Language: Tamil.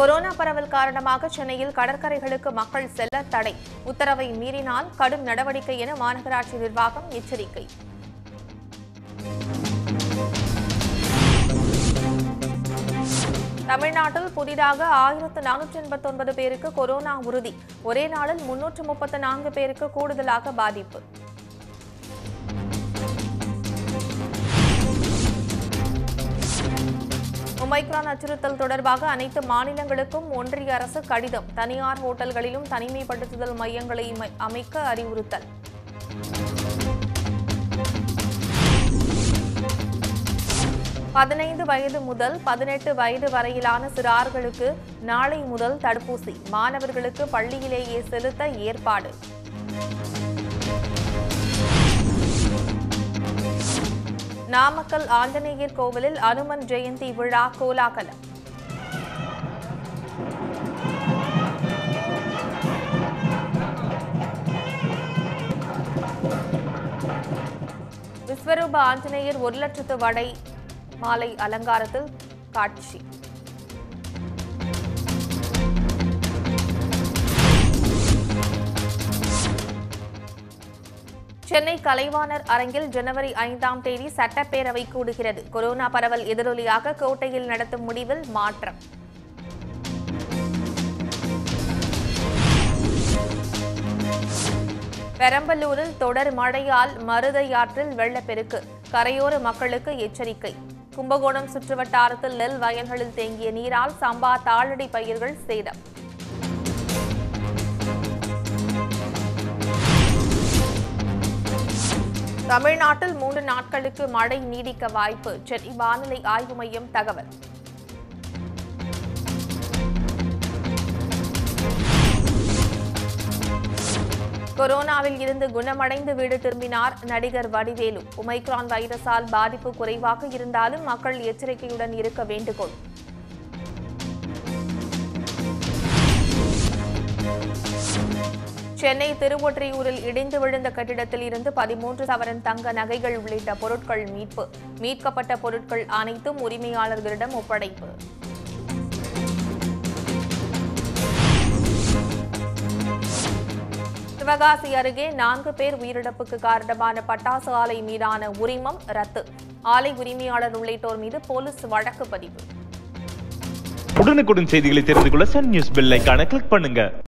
கொரோனா பரவல் காரணமாக சென்னையில் கடற்கரைகளுக்கு மக்கள் செல்ல தடை உத்தரவை மீறினால் கடும் நடவடிக்கை என மாநகராட்சி நிர்வாகம் எச்சரிக்கை தமிழ்நாட்டில் புதிதாக ஆயிரத்து நானூற்றி எண்பத்தி ஒன்பது பேருக்கு கொரோனா உறுதி ஒரே நாளில் முன்னூற்று முப்பத்து நான்கு பேருக்கு கூடுதலாக பாதிப்பு ஒமைக்ரான் அச்சுறுத்தல் தொடர்பாக அனைத்து மாநிலங்களுக்கும் ஒன்றிய அரசு கடிதம் தனியார் ஹோட்டல்களிலும் தனிமைப்படுத்துதல் மையங்களை மை- அமைக்க அறிவுறுத்தல் பதினைந்து வயது முதல் பதினெட்டு வயது வரையிலான சிறார்களுக்கு நாளை முதல் தடுப்பூசி மாணவர்களுக்கு பள்ளியிலேயே செலுத்த ஏற்பாடு நாமக்கல் ஆஞ்சநேயர் கோவிலில் அனுமன் ஜெயந்தி விழா கோலாகலம் விஸ்வரூப ஆஞ்சநேயர் ஒரு லட்சத்து வடை மாலை அலங்காரத்தில் காட்சி சென்னை கலைவாணர் அரங்கில் ஜனவரி ஐந்தாம் தேதி சட்டப்பேரவை கூடுகிறது கொரோனா பரவல் எதிரொலியாக கோட்டையில் நடத்தும் முடிவில் மாற்றம் பெரம்பலூரில் தொடர் மழையால் மருதையாற்றில் வெள்ளப்பெருக்கு கரையோர மக்களுக்கு எச்சரிக்கை கும்பகோணம் சுற்றுவட்டாரத்தில் நெல் வயல்களில் தேங்கிய நீரால் சம்பா தாளடி பயிர்கள் சேதம் தமிழ்நாட்டில் மூன்று நாட்களுக்கு மழை நீடிக்க வாய்ப்பு சென்னை வானிலை ஆய்வு மையம் தகவல் கொரோனாவில் இருந்து குணமடைந்து வீடு திரும்பினார் நடிகர் வடிவேலு ஒமைக்ரான் வைரஸால் பாதிப்பு குறைவாக இருந்தாலும் மக்கள் எச்சரிக்கையுடன் இருக்க வேண்டுகோள் சென்னை திருவொற்றியூரில் இடிந்து விழுந்த கட்டிடத்தில் இருந்து பதிமூன்று சவரன் தங்க நகைகள் உள்ளிட்ட பொருட்கள் மீட்பு மீட்கப்பட்ட பொருட்கள் அனைத்தும் உரிமையாளர்களிடம் ஒப்படைப்பு சிவகாசி அருகே நான்கு பேர் உயிரிழப்புக்கு காரணமான பட்டாசு ஆலை மீதான உரிமம் ரத்து ஆலை உரிமையாளர் உள்ளிட்டோர் மீது போலீஸ் வழக்கு பதிவு உடனுக்குடன் செய்திகளை தெரிந்து கொள்ள சன் நியூஸ் பெல் ஐகானை கிளிக் பண்ணுங்க